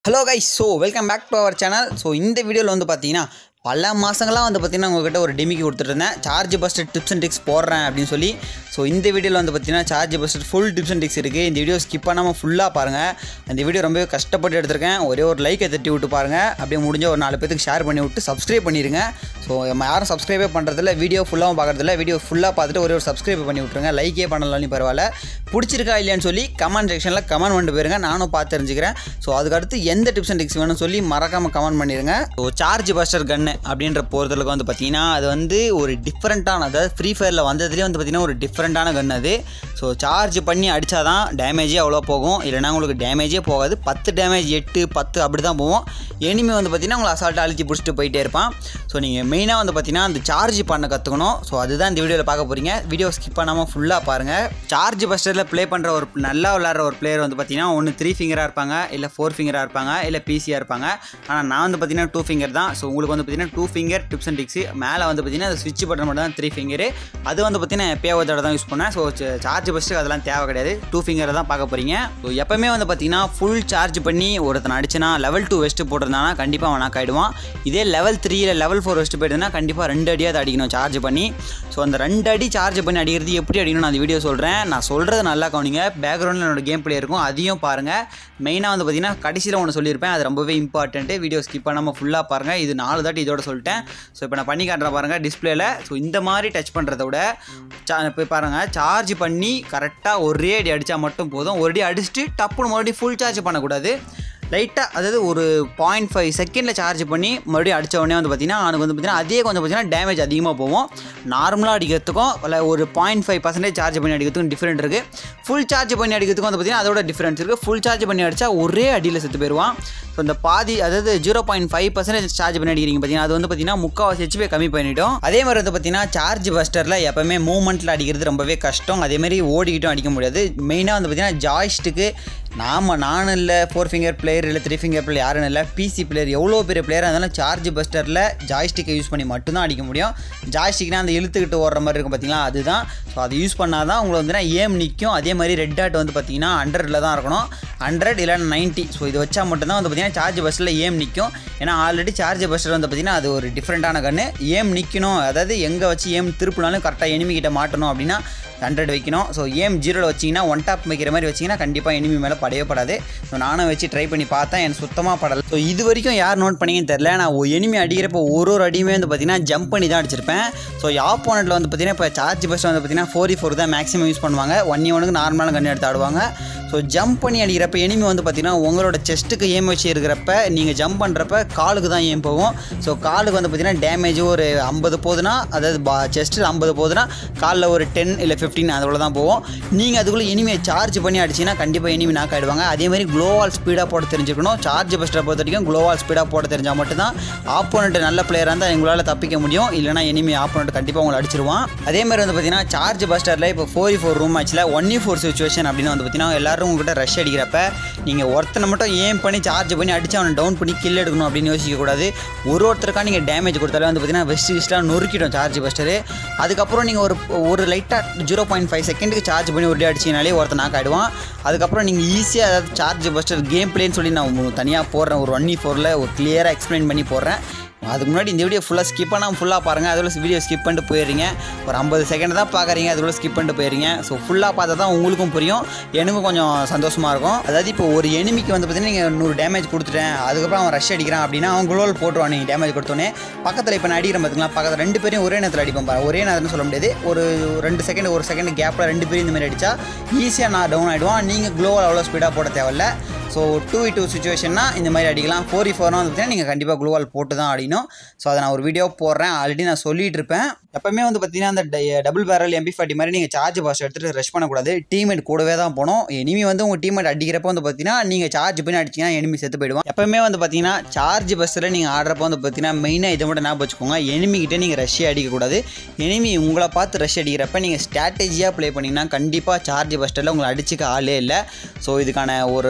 hello guys so welcome back to our channel so இந்த வீடியோவில் வந்து பார்த்தீங்கன்னா பல மாதங்களாக வந்து பார்த்தீங்கன்னா உங்ககிட்ட ஒரு டிமிக்கி கொடுத்துட்டு இருந்தேன் charge buster tips and tricks போடுறேன் அப்படின்னு சொல்லி ஸோ இந்த வீடியோவில் வந்து பார்த்தீங்கன்னா charge buster full tips and tricks இருக்குது இந்த வீடியோ ஸ்கிப் பண்ணாமல் ஃபுல்லாக பாருங்கள் அந்த வீடியோ ரொம்பவே கஷ்டப்பட்டு எடுத்திருக்கேன் ஒரே ஒரு லைக்கை தட்டி விட்டு பாருங்கள் அப்படியே முடிஞ்ச ஒரு நாலு பேத்துக்கு ஷேர் பண்ணி விட்டு சப்ஸ்கிரைப் பண்ணிடுங்க ஸோ நம்ம யாரும் சப்ஸ்கிரைபே பண்ணுறதில்ல வீடியோ ஃபுல்லாகவும் பார்க்குறதில்ல வீடியோ ஃபுல்லாக பார்த்துட்டு ஒரே ஒரு சப்ஸ்கிரைப் பண்ணி விட்ருங்க லைக்கே பண்ணலாம்னு பரவாயில்ல பிடிச்சிருக்கா இல்லையான்னு சொல்லி கமெண்ட் செக்ஷனில் கமெண்ட் பண்ணிட்டு போயிருங்க நானும் பார்த்து தெரிஞ்சுக்கிறேன் ஸோ அதுக்கடுத்து எந்த டிப்ஸ் அண்ட் டிக்ஸ் வேணும்னு சொல்லி மறக்காமல் கமெண்ட் பண்ணிடுங்க ஸோ சார்ஜ் பஸ்டர் கன்னு அப்படின்ற போகிறதுக்கு வந்து பார்த்தீங்கன்னா அது வந்து ஒரு டிஃப்ரெண்ட்டான அதாவது ஃப்ரீ ஃபயரில் வந்ததுலேயே வந்து பார்த்தீங்கன்னா ஒரு டிஃப்ரெண்ட்டான கன் அது ஸோ சார்ஜ் பண்ணி அடித்தா தான் டேமேஜே அவ்வளோ போகும் இல்லைனா உங்களுக்கு டேமேஜே போகாது பத்து டேமேஜ் எட்டு பத்து அப்படி தான் போகும் எனிமே வந்து பார்த்தீங்கன்னா உங்களை அசால்ட்டாக அழுத்தி பிடிச்சிட்டு போயிட்டே இருப்பான் ஸோ நீங்கள் மெயினாக வந்து பார்த்தீங்கன்னா அந்த சார்ஜ் பண்ண கற்றுக்கணும் ஸோ அதுதான் இந்த வீடியோவில் பார்க்க போகிறீங்க வீடியோ ஸ்கிப் பண்ணாமல் ஃபுல்லாக பாருங்கள் சார்ஜ் பஸ்டரில் ப்ளே பண்ணுற ஒரு நல்லா விளாட்ற ஒரு பிளேயர் வந்து பார்த்தீங்கன்னா ஒன்று த்ரீ ஃபிங்கராக இருப்பாங்க இல்லை ஃபோர் ஃபிங்கராக இருப்பாங்க இல்லை பிசியாக இருப்பாங்க ஆனால் நான் வந்து பார்த்தீங்கன்னா டூ ஃபிங்கர் தான் ஸோ உங்களுக்கு வந்து பார்த்தீங்கன்னா two finger tips and tricks மேலே வந்து பார்த்தீங்கன்னா அந்த ஸ்விட்ச் பட்டன் மட்டும் தான் த்ரீ ஃபிங்கரு அது வந்து பார்த்தீங்கன்னா எப்பயாவது தடவை தான் யூஸ் பண்ணேன் ஸோ சார்ஜ் பஸ்ட்டு அதெல்லாம் தேவை கிடையாது டூ ஃபிங்கரை தான் பார்க்க போகிறீங்க ஸோ எப்பவுமே வந்து பார்த்தீங்கன்னா ஃபுல் சார்ஜ் பண்ணி ஒருத்தன் அடிச்சுனா லெவல் டூ வெஸ்ட்டு போட்டிருந்தானா கண்டிப்பாக அவன் knock ஆகிடுவான் இதே லெவல் த்ரீயில் லெவல் ஃபோர் வெஸ்ட்டு போயிடுதுன்னா கண்டிப்பாக ரெண்டு அடியாவது அடிக்கணும் சார்ஜ் பண்ணி ஸோ அந்த ரெண்டு அடி சார்ஜ் பண்ணி அடிக்கிறது எப்படி அடிக்கணும் நான் அந்த வீடியோ சொல்கிறேன் நான் சொல்கிறது நல்லா கவனிங்க பேக்ரவுண்டில் என்னோட கேம் பிளே இருக்கும் அதையும் பாருங்கள் மெயினாக வந்து பார்த்தீங்கன்னா கடைசியில் ஒன்று சொல்லியிருப்பேன் அது ரொம்பவே இம்பார்ட்டன்ட்டு வீடியோ ஸ்கிப் பண்ணாமல் ஃபுல்லாக பாருங்கள் இது நாலு தாட்டி இதோட சொல்லிட்டேன் ஸோ இப்போ நான் பண்ணி காட்டுறேன் பாருங்கள் டிஸ்பிளேல ஸோ இந்த மாதிரி டச் பண்ணுறத விட சா இப்போ பாருங்கள் சார்ஜ் பண்ணி கரெக்டாக ஒரே அடி அடித்தா மட்டும் போதும் ஒரு அடி அடிச்சுட்டு டப்புன்னு மறுபடியும் ஃபுல் சார்ஜ் பண்ணக்கூடாது லைட்டாக அதாவது ஒரு பாயிண்ட் ஃபைவ் செகண்டில் சார்ஜ் பண்ணி மறுபடியும் அடித்த உடனே வந்து பார்த்தீங்கன்னா அவனுக்கு வந்து பார்த்தீங்கன்னா அதே கொஞ்சம் பார்த்தீங்கன்னா டேமேஜ் அதிகமாக போகும் நார்மலாக அடிக்கிறதுக்கும் இல்லை ஒரு பாயிண்ட் ஃபைவ் பர்சன்டேஜ் சார்ஜ் பண்ணி அடிக்கிறதுக்கும் டிஃப்ரெண்ட் இருக்குது ஃபுல் சார்ஜ் பண்ணி அடிக்கிறதுக்கும் வந்து பார்த்தீங்கன்னா அதோட டிஃப்ரென்ஸ் இருக்குது ஃபுல் சார்ஜ் பண்ணி அடித்தா ஒரே அடியில் செத்து போயிடுவான் ஸோ இந்த பாதி அதாவது zero point five percentage charge பண்ணி அடிக்கிறீங்க பார்த்தீங்கன்னா அது வந்து பார்த்தீங்கன்னா முக்கால்வாசி ஹெச்பி கம்மி பண்ணிட்டோம் அதே மாதிரி வந்து பார்த்தீங்கன்னா சார்ஜ் பஸ்டரில் எப்போவுமே மூவ்மெண்ட்டில் அடிக்கிறது ரொம்பவே கஷ்டம் அதேமாதிரி ஓடிக்கிட்டும் அடிக்க முடியாது மெயினாக வந்து பார்த்தீங்கன்னா ஜாய்ஸ்ட்டுக்கு நாம் நானும் இல்லை ஃபோர் ஃபிங்கர் பிளேயர் இல்லை த்ரீ ஃபிங்கர் பிளேயர் யாரும் இல்லை பிசி பிளேயர் எவ்வளோ பெரிய பிளேயராக இருந்தாலும் சார்ஜ் பஸ்டரில் ஜாய்ஸ்டிக்கை யூஸ் பண்ணி மட்டும்தான் அடிக்க முடியும் ஜாய்ஸ்டிக்னா அந்த இழுத்துக்கிட்டு ஓடுற மாதிரி இருக்கும் பார்த்தீங்களா அதுதான் ஸோ அதை யூஸ் பண்ணால் தான் உங்களுக்கு வந்து ஏம் நிற்கும் அதே மாதிரி ரெட் டாட் வந்து பார்த்தீங்கன்னா ஹண்ட்ரடில் தான் இருக்கணும் ஹண்ட்ரட் இல்லைன்னா நைன்ட்டி ஸோ இது வச்சா மட்டும்தான் வந்து பார்த்தீங்கன்னா சார்ஜ் பஸ்ஸில் ஏம் நிற்கும் ஏன்னா ஆல்ரெடி சார்ஜ் பஸ்டர் வந்து பார்த்தீங்கன்னா அது ஒரு டிஃப்ரெண்ட்டான கன்று ஏம் நிற்கணும் அதாவது எங்கே வச்சு ஏம் திருப்பினாலும் கரெக்டாக எனிமி கிட்ட மாட்டணும் அப்படின்னா ஹண்ட்ரட் வைக்கணும் ஸோ ஏம் ஜீரோவில் வச்சிங்கன்னா ஒன் டாப் வைக்கிற மாதிரி வச்சிங்கன்னா கண்டிப்பாக எனிமி மேலே படையே படாது ஸோ நானும் வச்சு ட்ரை பண்ணி பார்த்தேன் எனக்கு சுத்தமாக படலை ஸோ இது வரைக்கும் யார் நோட் பண்ணீங்கன்னு தெரில நான் எனிமி அடிக்கிறப்போ ஒரு ஒரு அடியுமே வந்து பார்த்தீங்கன்னா ஜம்ப் பண்ணி தான் அடிச்சிருப்பேன் ஸோ ஆப்போனட்டில் வந்து பார்த்தீங்கன்னா இப்போ சார்ஜ் பஸ்ட் வந்து பார்த்தீங்கன்னா ஃபோர் ஃபோர் தான் மேக்ஸிமம் யூஸ் பண்ணுவாங்க ஒன் ஒனுக்கு நார்மலான கண்ணு எடுத்து ஆடுவாங்க ஸோ ஜம்ப் பண்ணி அடிக்கிறப்ப எனிமி வந்து பார்த்தீங்கன்னா உங்களோட செஸ்ட்டுக்கு ஏம் வச்சு இருக்கிறப்ப நீங்கள் ஜம்ப் பண்ணுறப்ப காலுக்கு தான் ஏம் போகும் ஸோ காலுக்கு வந்து பார்த்தீங்கன்னா டேமேஜ் ஒரு ஐம்பது போகுதுன்னா அதாவது பா செஸ்ட்டு ஐம்பது போகுதுன்னா காலில் ஒரு டென் இல்லை ஃபிஃப்டீன் அதோட தான் போகும் நீங்கள் அதுக்குள்ளே எனிமியை சார்ஜ் பண்ணி அடிச்சிங்கன்னா கண்டிப்பாக எனிமி நாக் ஆகிடுவாங்க அதே மாதிரி க்ளோவால் ஸ்பீடாக போட தெரிஞ்சுக்கணும் சார்ஜ் பஸ்ட்டை பொறுத்த வரைக்கும் க்ளோவால் ஸ்பீடாக போட தெரிஞ்சால் மட்டும்தான் ஆப்போனண்ட் நல்ல பிளேயராக இருந்தால் எங்களால் தப்பிக்க முடியும் இல்லைனா எனிமி ஆப்போனண்ட் கண்டிப்பாக உங்களை அடிச்சிருவான் அதே மாதிரி வந்து பார்த்தீங்கன்னா சார்ஜ் பஸ்டரில் இப்போ ஃபோர் ஃபோர் ரூம் மேட்ச்சில் ஒன் ஃபோர் சுச்சுவேஷன் அப்படின்னு வந்து பார்த்தீங்கன்னா எல்லாரும் உங்கள்கிட்ட ரஷ் அடிக்கிறப்ப நீங்கள் ஒருத்தனை மட்டும் ஏம் பண்ணி சார்ஜ் பண்ணி அடித்து அவனை டவுன் பண்ணி கில் எடுக்கணும் அப்படின்னு யோசிக்கக்கூடாது ஒரு ஒருத்தருக்கா நீங்கள் டேமேஜ் கொடுத்தாலே வந்து பார்த்தீங்கன்னா வெஸ்ட் ஈஸ்ட்டாக நொறுக்கிடும் சார்ஜ் பஸ்டரு அதுக்கப்புறம் நீங்கள் ஒரு ஒரு லைட்டாக ஜீரோ பாயிண்ட் ஃபைவ் செகண்டுக்கு சார்ஜ் பண்ணி ஒரு அடிச்சிங்கனாலே ஒருத்தன் நாக் ஆகிடுவான் அதுக்கப்புறம் நீங்கள் ஈஸியாக அதாவது சார்ஜ் பஸ்டர் கேம் பிளேன்னு சொல்லி நான் தனியாக போடுறேன் ஒரு ஒன் ஃபோரில் ஒரு கிளியராக எக்ஸ்பிளைன் பண்ணி போடுறேன் அதுக்கு முன்னாடி இந்த வீடியோ ஃபுல்லாக ஸ்கிப் பண்ணாமல் ஃபுல்லாக பாருங்கள் அதில் வீடியோ ஸ்கிப் பண்ணிட்டு போயிடுறீங்க ஒரு ஐம்பது செகண்ட் தான் பார்க்குறீங்க அதுக்குள்ள ஸ்கிப் பண்ணிட்டு போயிடுறீங்க ஸோ ஃபுல்லாக பார்த்தா தான் உங்களுக்கும் புரியும் எனக்கும் கொஞ்சம் சந்தோஷமாக இருக்கும் அதாவது இப்போ ஒரு எனிமிக்கு வந்து பார்த்தீங்கன்னா நீங்கள் நூறு டேமேஜ் கொடுத்துட்டேன் அதுக்கப்புறம் அவன் ரஷ் அடிக்கிறான் அப்படின்னா அவன் குளோல் போட்டுருவான் நீங்கள் டேமேஜ் கொடுத்தோன்னே பக்கத்தில் இப்போ நான் அடிக்கிறேன் பார்த்துக்கலாம் பக்கத்தில் ரெண்டு பேரும் ஒரே நேரத்தில் அடிப்பேன் பாரு ஒரே நேரம்னு சொல்ல முடியாது ஒரு ரெண்டு செகண்ட் ஒரு செகண்ட் கேப்பில் ரெண்டு பேரும் இந்த மாதிரி அடித்தா ஈஸியாக நான் டவுன் ஆகிடுவான் நீங்கள் குளோவால் அவ்வளோ ஸ்பீடாக போட தேவையில்ல ஸோ டூ இ டூ சுச்சுவேஷன்னா இந்த மாதிரி அடிக்கலாம் ஃபோர் இ ஃபோர்னா வந்து பார்த்தீங்கன்னா நீங்கள் கண்டிப்பாக குளோவால் போட்டு தான் அடிக்கணும் ஸோ அதை நான் ஒரு வீடியோ போடுறேன் ஆல்ரெடி நான் சொல்லிட்டு இருப்பேன் எப்பவுமே வந்து பார்த்தீங்கன்னா அந்த டபுள் பேரல் எம்பி ஃபார்ட்டி மாதிரி நீங்கள் சார்ஜ் பாஸ் எடுத்துகிட்டு ரஷ் பண்ணக்கூடாது டீம்மேட் கூடவே தான் போகணும் எனிமி வந்து உங்கள் டீம்மேட் அடிக்கிறப்ப வந்து பார்த்தீங்கன்னா நீங்கள் சார்ஜ் பண்ணி அடிச்சிங்கன்னா எனிமி செத்து போயிடுவோம் எப்பவுமே வந்து பார்த்தீங்கன்னா சார்ஜ் பஸ்ஸில் நீங்கள் ஆடுறப்ப வந்து பார்த்தீங்கன்னா மெயினாக இதை மட்டும் ஞாபகம் வச்சுக்கோங்க எனிமிக்கிட்டே நீங்கள் ரஷ்ஷே அடிக்கக்கூடாது எனிமி உங்களை பார்த்து ரஷ் அடிக்கிறப்ப நீங்கள் ஸ்ட்ராட்டஜியாக ப்ளே பண்ணிங்கன்னா கண்டிப்பாக சார்ஜ் பஸ்டரில் உங்களை அடிச்சிக்க ஆளே இல்லை ஸோ இதுக்கான ஒரு நல்ல ஒரு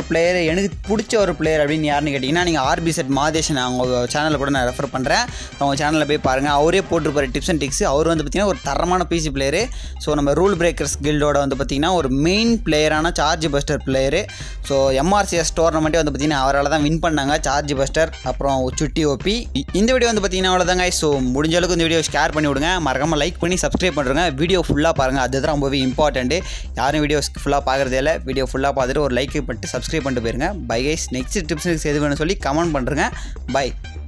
ஒரு பிளேயர் எனக்கு பிடிச்ச ஒரு பிளேயர் அப்படின்னு யாருன்னு கேட்டிங்கன்னா நீங்கள் ஆர்பி செட் மாதேஷன் அவங்க சேனலில் கூட நான் ரெஃபர் பண்ணுறேன் அவங்க சேனலில் போய் பாருங்கள் அவரே போட்டிருப்பாரு டிப்ஸ் அண்ட் டிக்ஸ் அவர் வந்து பார்த்திங்கன்னா ஒரு தரமான பிசி பிளேயரு ஸோ நம்ம ரூல் பிரேக்கர்ஸ் கில்டோட வந்து பார்த்திங்கன்னா ஒரு மெயின் பிளேயரான charge buster player so MRCS டோர்னமெண்ட்டே வந்து பார்த்திங்கன்னா அவரால் தான் வின் பண்ணாங்க சார்ஜ் பஸ்டர் அப்புறம் சுட்டி ஓபி இந்த வீடியோ வந்து பார்த்திங்கன்னா அவ்வளோதாங்க ஸோ முடிஞ்ச அளவுக்கு இந்த வீடியோ ஷேர் பண்ணி விடுங்க மறக்காமல் லைக் பண்ணி சப்ஸ்கிரைப் பண்ணுறேங்க வீடியோ ஃபுல்லாக பாருங்கள் அதுதான் ரொம்பவே இம்பார்ட்டண்ட்டு யாரும் வீடியோ ஃபுல்லாக பார்க்குறதே இல்லை வீடியோ ஃபுல்லாக பார்த்துட்டு ஒரு லைக் பண்ணிட்டு சப்ஸ்கிரைப் பண்ணிட்டு போயிருங்க பை கைஸ் நெக்ஸ்ட் டிப்ஸ் எது வேணும்னு சொல்லி கமெண்ட் பண்ணுறேங்க பை